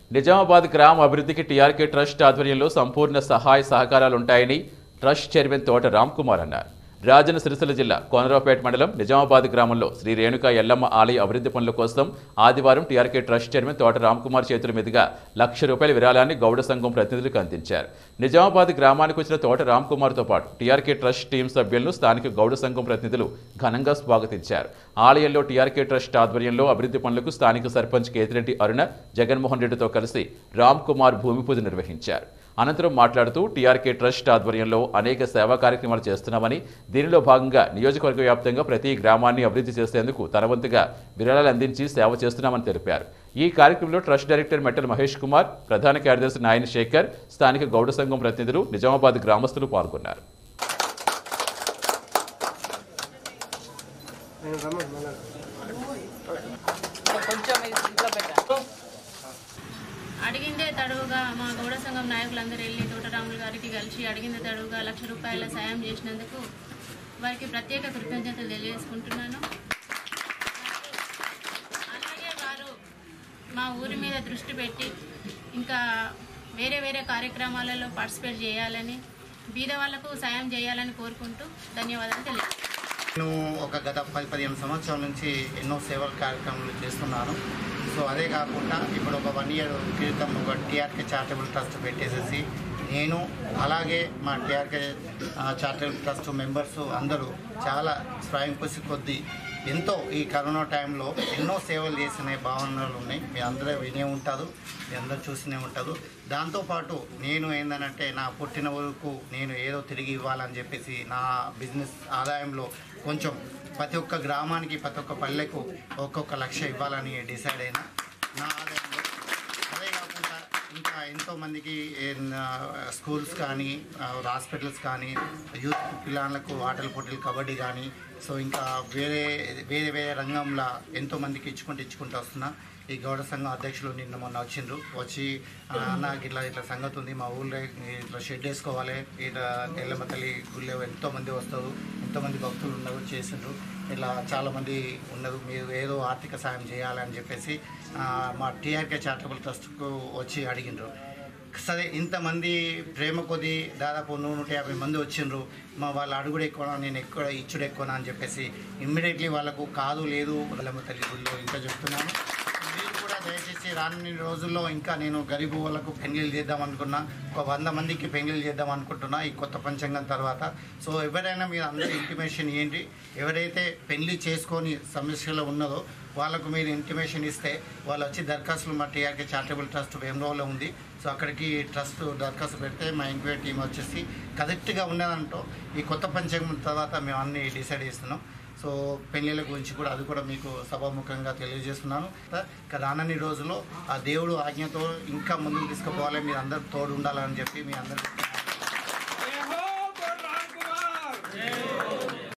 నిజామాబాద్ గ్రామ అభివృద్ధికి TRK trust ఆధ్వర్యంలో సంపూర్ణ సహాయ సహకారాలుంటాయని ట్రస్ట్ చైర్మన్ తోట రామ్ కుమార్ అన్నారు రాజన్న సిరిసిల్ల జిల్లా కోనరావుపేట మండలం నిజామాబాద్ గ్రామంలో శ్రీ రేణుక ఎల్లమ్మ ఆలయ అభివృద్ధి పనుల కోసం ఆదివారం టీఆర్కే ట్రస్ట్ చైర్మన్ తోట రామ్ కుమార్ చేతుల మీదుగా లక్ష రూపాయల విరాళాన్ని గౌడ సంఘం ప్రతినిధులకు అందించారు నిజామాబాద్ గ్రామానికి వచ్చిన తోట రామ్ కుమార్తో పాటు టీఆర్కే ట్రస్ట్ టీం సభ్యులను స్థానిక గౌడ సంఘం ప్రతినిధులు ఘనంగా స్వాగతించారు ఆలయంలో టీఆర్కే ట్రస్ట్ ఆధ్వర్యంలో అభివృద్ధి పనులకు స్థానిక సర్పంచ్ కేతిరెడ్డి అరుణ జగన్మోహన్ రెడ్డితో కలిసి రామ్ కుమార్ భూమి పూజ నిర్వహించారు అనంతరం మాట్లాడుతూ టీఆర్కే ట్రస్ట్ ఆధ్వర్యంలో అనేక సేవా కార్యక్రమాలు చేస్తున్నామని దీనిలో భాగంగా నియోజకవర్గ వ్యాప్తంగా ప్రతి గ్రామాన్ని అభివృద్ధి చేసేందుకు తన వంతుగా విరాళాలు అందించి సేవ చేస్తున్నామని తెలిపారు ఈ కార్యక్రమంలో ట్రస్ట్ డైరెక్టర్ మెట్టల మహేష్ కుమార్ ప్రధాన కార్యదర్శి నాయన శేఖర్ స్థానిక గౌడ సంఘం ప్రతినిధులు నిజామాబాద్ గ్రామస్తులు పాల్గొన్నారు అడిగిందే తడువుగా మా గౌడ సంఘం నాయకులందరూ వెళ్ళి తోటరాములు గారికి కలిసి అడిగిందే తడువుగా లక్ష రూపాయల సాయం చేసినందుకు వారికి ప్రత్యేక కృతజ్ఞతలు తెలియజేసుకుంటున్నాను అలాగే వారు మా ఊరి మీద దృష్టి పెట్టి ఇంకా వేరే వేరే కార్యక్రమాలలో పార్టిసిపేట్ చేయాలని బీద వాళ్లకు సాయం చేయాలని కోరుకుంటూ ధన్యవాదాలు తెలియజేస్తాను నేను ఒక గత పది పదిహేను సంవత్సరాల నుంచి ఎన్నో సేవల కార్యక్రమాలు చేస్తున్నాను సో అదే కాకుండా ఇప్పుడు ఒక వన్ ఇయర్ క్రితం ఒక టీఆర్కే చారిటబుల్ ట్రస్ట్ పెట్టేసేసి నేను అలాగే మా టీఆర్కే చారిటబుల్ ట్రస్ట్ మెంబర్స్ అందరూ చాలా స్వయం కృషి కొద్దీ ఎంతో ఈ కరోనా టైంలో ఎన్నో సేవలు చేసిన భావనలు ఉన్నాయి మీ అందరూ వినే ఉంటారు మీ అందరూ చూసినే ఉంటారు దాంతోపాటు నేను ఏందనంటే నా పుట్టిన వరకు నేను ఏదో తిరిగి ఇవ్వాలని చెప్పేసి నా బిజినెస్ ఆదాయంలో కొంచెం ప్రతి ఒక్క గ్రామానికి ప్రతి ఒక్క పల్లెకు ఒక్కొక్క లక్ష ఇవ్వాలని డిసైడ్ అయినా నా ఆదాయంలో అదే కాకుండా ఇంకా ఎంతోమందికి స్కూల్స్ కానీ ఆ, హాస్పిటల్స్ కానీ యూత్ పిల్లలకు ఆటల పోటీలు కబడ్డీ కానీ సో ఇంకా వేరే వేరే వేరే రంగంలో ఎంతోమందికి ఇచ్చుకుంటూ ఇచ్చుకుంటూ వస్తున్నా ఈ గౌడ సంఘం అధ్యక్షులు నిన్న మొన్న వచ్చిండ్రు వచ్చి "ఆ, అన్న ఇట్లా ఇట్లా సంగతి ఉంది మా ఊళ్ళో ఇట్లా షెడ్ వేసుకోవాలి ఇట్లా ఎల్లమ్మ తల్లి గుళ్ళో ఎంతోమంది వస్తారు ఎంతోమంది భక్తులు ఉన్నారు చేసిండ్రు ఇట్లా చాలామంది ఉన్నారు మీరు ఏదో ఆర్థిక సాయం చేయాలని చెప్పేసి ఆ, మా టీఆర్కే చారిటబుల్ ట్రస్ట్కు వచ్చి అడిగిండ్రు సరే ఇంతమంది ప్రేమ కొద్దీ దాదాపు నూట నూట యాభై మంది వచ్చిండ్రు మా వాళ్ళ అడుగుడు ఎక్కువ నేను ఎక్కువ ఇచ్చుడు ఎక్కువ అని చెప్పేసి ఇమ్మీడియట్లీ వాళ్ళకు కాదు లేదు వాళ్ళమ్మ తల్లి గుళ్ళో ఇంకా చెప్తున్నాను మీరు కూడా దయచేసి రానున్న రోజుల్లో ఇంకా నేను గరీబు వాళ్ళకు పెళ్లిళ్ళు చేద్దాం అనుకున్నా ఒక వంద మందికి పెళ్లిళ్ళు చేద్దాం అనుకుంటున్నా ఈ కొత్త పంచాంగం తర్వాత సో ఎవరైనా మీరు అందరి ఇంటిమేషన్ ఏంటి ఎవరైతే పెళ్లి చేసుకొని సమస్యలో ఉన్నదో వాళ్ళకు మీరు ఇంటిమేషన్ ఇస్తే వాళ్ళు వచ్చి దరఖాస్తులు మా టీఆర్కే చారిటబుల్ ట్రస్ట్ వేమరావులో ఉంది సో అక్కడికి ట్రస్ట్ దరఖాస్తు పెడితే మా ఎంక్వైరీ టీం వచ్చేసి కరెక్ట్గా ఉన్నదంటో ఈ కొత్త పంచాంగం తర్వాత మేము అన్ని డిసైడ్ చేస్తున్నాం సో పెళ్ళిళ్ళ గురించి కూడా అది కూడా మీకు సభాముఖంగా తెలియజేస్తున్నాను ఇక రానన్ని రోజుల్లో ఆ దేవుడు ఆజ్ఞతో ఇంకా ముందుకు తీసుకుపోవాలి మీరు అందరు తోడు ఉండాలని చెప్పి మీ అందరికీ